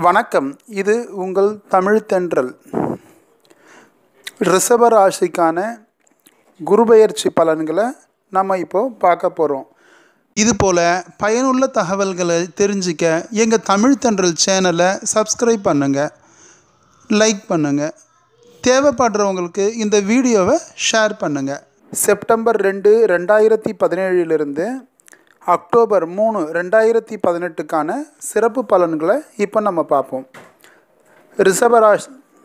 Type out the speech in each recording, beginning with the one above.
வணக்கம் இது உங்கள் தமிழ் தென்றல் ரிஷப ராசிக்கான குருபெயர்ச்சி பலன்களை நம்ம இப்போ பார்க்க போகிறோம் இது போல் பயனுள்ள தகவல்களை தெரிஞ்சிக்க எங்கள் தமிழ் தென்றல் சேனலை சப்ஸ்கிரைப் பண்ணுங்கள் லைக் பண்ணுங்கள் தேவைப்படுறவங்களுக்கு இந்த வீடியோவை ஷேர் பண்ணுங்கள் செப்டம்பர் ரெண்டு ரெண்டாயிரத்தி பதினேழிலிருந்து அக்டோபர் மூணு ரெண்டாயிரத்தி பதினெட்டுக்கான சிறப்பு பலன்களை இப்போ நம்ம பார்ப்போம் ரிஷபராசி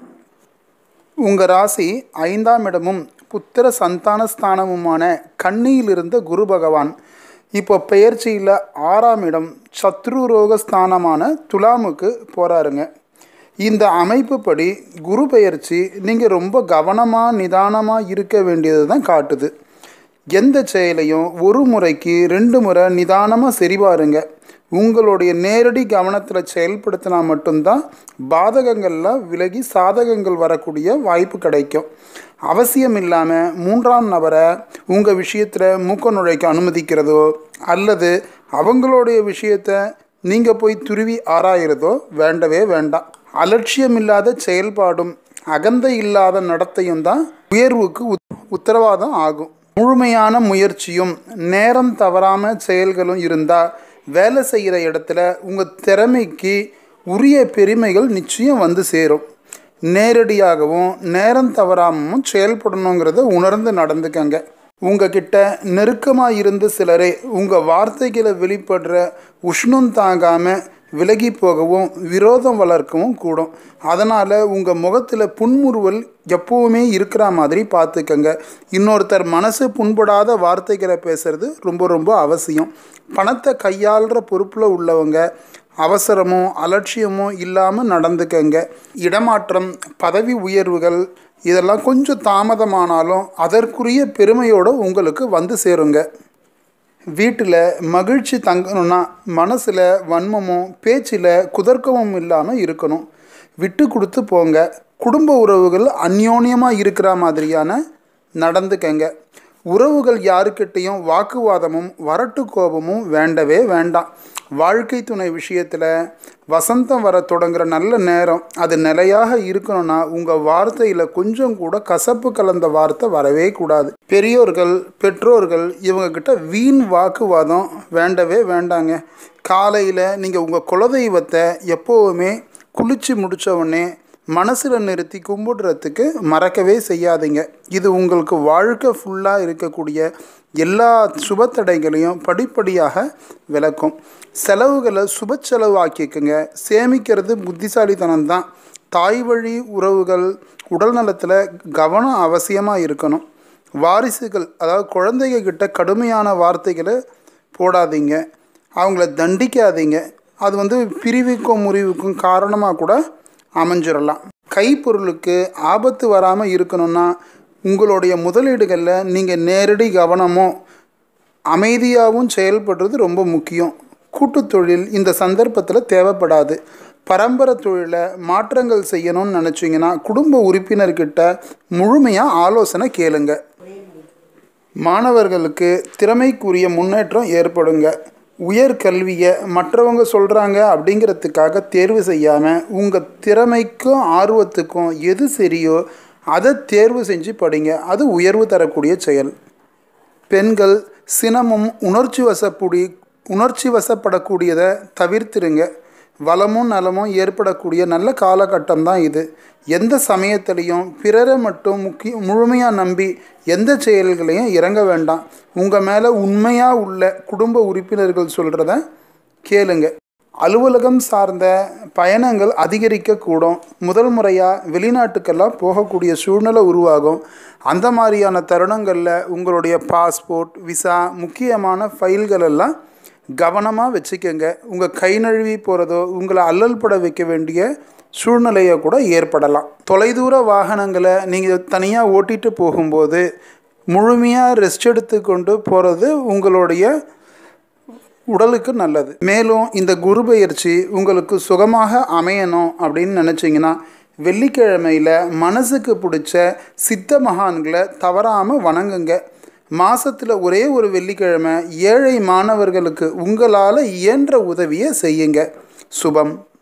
உங்கள் ராசி ஐந்தாம் இடமும் புத்திர சந்தான ஸ்தானமுமான கன்னியில் இருந்த குரு பகவான் இப்போ பெயர்ச்சியில் ஆறாம் இடம் சத்ரு ரோக ஸ்தானமான துலாமுக்கு போகிறாருங்க இந்த அமைப்புப்படி குரு பெயர்ச்சி நீங்கள் ரொம்ப கவனமாக நிதானமாக இருக்க வேண்டியது தான் காட்டுது எந்த செயலையும் ஒரு முறைக்கு ரெண்டு முறை நிதானமாக சரிபாருங்க உங்களுடைய நேரடி கவனத்தில் செயல்படுத்தினா மட்டும்தான் பாதகங்கள்லாம் விலகி சாதகங்கள் வரக்கூடிய வாய்ப்பு கிடைக்கும் அவசியம் இல்லாமல் மூன்றாம் நபரை உங்கள் விஷயத்தில் மூக்க நுழைக்க அனுமதிக்கிறதோ அல்லது அவங்களுடைய விஷயத்தை நீங்கள் போய் துருவி ஆராயிறதோ வேண்டவே வேண்டாம் அலட்சியம் இல்லாத செயல்பாடும் அகந்தை இல்லாத நடத்தையும் தான் உயர்வுக்கு உத் உத்தரவாதம் ஆகும் முழுமையான முயற்சியும் நேரம் தவறாமல் செயல்களும் இருந்தால் வேலை செய்கிற இடத்துல உங்கள் திறமைக்கு உரிய பெருமைகள் நிச்சயம் வந்து சேரும் நேரடியாகவும் நேரம் தவறாமலும் செயல்படணுங்கிறத உணர்ந்து நடந்துக்கங்க உங்ககிட்ட நெருக்கமாக இருந்து சிலரே உங்கள் வார்த்தைகளை வெளிப்படுற உஷ்ணம் தாங்காமல் விலகி போகவும் விரோதம் வளர்க்கவும் கூடும் அதனால் உங்கள் முகத்தில் புன்முறுவல் எப்போவுமே இருக்கிற மாதிரி பார்த்துக்கங்க இன்னொருத்தர் மனசு புண்படாத வார்த்தைகளை பேசுறது ரொம்ப ரொம்ப அவசியம் பணத்தை கையாளுற பொறுப்பில் உள்ளவங்க அவசரமோ அலட்சியமோ இல்லாமல் நடந்துக்கங்க இடமாற்றம் பதவி உயர்வுகள் இதெல்லாம் கொஞ்சம் தாமதமானாலும் அதற்குரிய பெருமையோடு உங்களுக்கு வந்து சேருங்க வீட்டில் மகிழ்ச்சி தங்கணும்னா மனசில் வன்மமும் பேச்சில் குதர்க்கமும் இல்லாமல் இருக்கணும் விட்டு கொடுத்து போங்க குடும்ப உறவுகள் அந்யோன்யமாக இருக்கிற மாதிரியான நடந்துக்கங்க உறவுகள் யாருக்கிட்டேயும் வாக்குவாதமும் வரட்டு கோபமும் வேண்டவே வேண்டாம் வாழ்க்கை துணை விஷயத்தில் வசந்தம் வர தொடங்குற நல்ல நேரம் அது நிலையாக இருக்கணும்னா உங்கள் வார்த்தையில் கொஞ்சம் கூட கசப்பு கலந்த வார்த்தை வரவே கூடாது பெரியோர்கள் பெற்றோர்கள் இவங்கக்கிட்ட வீண் வாக்குவாதம் வேண்டவே வேண்டாங்க காலையில் நீங்கள் உங்கள் குலதெய்வத்தை எப்போவுமே குளித்து முடித்த உடனே மனசில் நிறுத்தி கும்பிடுறதுக்கு மறக்கவே செய்யாதீங்க இது உங்களுக்கு வாழ்க்கை ஃபுல்லாக இருக்கக்கூடிய எல்லா சுப தடைகளையும் படிப்படியாக விளக்கும் செலவுகளை சுப செலவாக்கிக்குங்க சேமிக்கிறது புத்திசாலித்தனம் தான் தாய் வழி உறவுகள் உடல் நலத்தில் கவனம் அவசியமாக இருக்கணும் வாரிசுகள் அதாவது குழந்தைங்க கிட்ட கடுமையான வார்த்தைகளை போடாதீங்க அவங்கள தண்டிக்காதீங்க அது வந்து பிரிவுக்கும் முறிவுக்கும் காரணமாக கூட அமைஞ்சிடலாம் கைப்பொருளுக்கு ஆபத்து வராமல் இருக்கணும்னா உங்களுடைய முதலீடுகளில் நீங்கள் நேரடி கவனமோ அமைதியாகவும் செயல்படுறது ரொம்ப முக்கியம் கூட்டுத் தொழில் இந்த சந்தர்ப்பத்தில் தேவைப்படாது பரம்பரை தொழிலை மாற்றங்கள் செய்யணும்னு நினச்சிங்கன்னா குடும்ப உறுப்பினர்கிட்ட முழுமையாக ஆலோசனை கேளுங்க மாணவர்களுக்கு திறமைக்குரிய முன்னேற்றம் ஏற்படுங்க உயர்கல்வியை மற்றவங்க சொல்கிறாங்க அப்படிங்கிறதுக்காக தேர்வு செய்யாமல் உங்கள் திறமைக்கும் ஆர்வத்துக்கும் எது சரியோ அதை தேர்வு செஞ்சு படிங்க அது உயர்வு தரக்கூடிய செயல் பெண்கள் சினமும் உணர்ச்சி வசப்படி உணர்ச்சி வசப்படக்கூடியதை தவிர்த்துருங்க வளமும் நலமும் ஏற்படக்கூடிய நல்ல காலகட்டம் தான் இது எந்த சமயத்திலையும் பிறரை மட்டும் முக்கிய முழுமையாக நம்பி எந்த செயல்களையும் இறங்க வேண்டாம் உங்கள் மேலே உண்மையாக உள்ள குடும்ப உறுப்பினர்கள் சொல்கிறத கேளுங்க அலுவலகம் சார்ந்த பயணங்கள் அதிகரிக்கக்கூடும் முதல் முறையாக வெளிநாட்டுக்கெல்லாம் போகக்கூடிய சூழ்நிலை உருவாகும் அந்த மாதிரியான தருணங்களில் உங்களுடைய பாஸ்போர்ட் விசா முக்கியமான ஃபைல்கள் எல்லாம் கவனமாக வச்சுக்கோங்க உங்கள் கை நழுவி போகிறதோ உங்களை அல்லல் பட வைக்க வேண்டிய சூழ்நிலையை கூட ஏற்படலாம் தொலைதூர வாகனங்களை நீங்கள் தனியாக ஓட்டிகிட்டு போகும்போது முழுமையாக ரெஸ்ட் எடுத்து கொண்டு போகிறது உங்களுடைய உடலுக்கு நல்லது மேலும் இந்த குரு பயிற்சி உங்களுக்கு சுகமாக அமையணும் அப்படின்னு நினச்சிங்கன்னா வெள்ளிக்கிழமையில் மனசுக்கு பிடிச்ச சித்த மகான்களை தவறாமல் வணங்குங்க மாதத்தில் ஒரே ஒரு வெள்ளிக்கிழமை ஏழை மாணவர்களுக்கு உங்களால் இயன்ற உதவியை செய்யுங்க சுபம்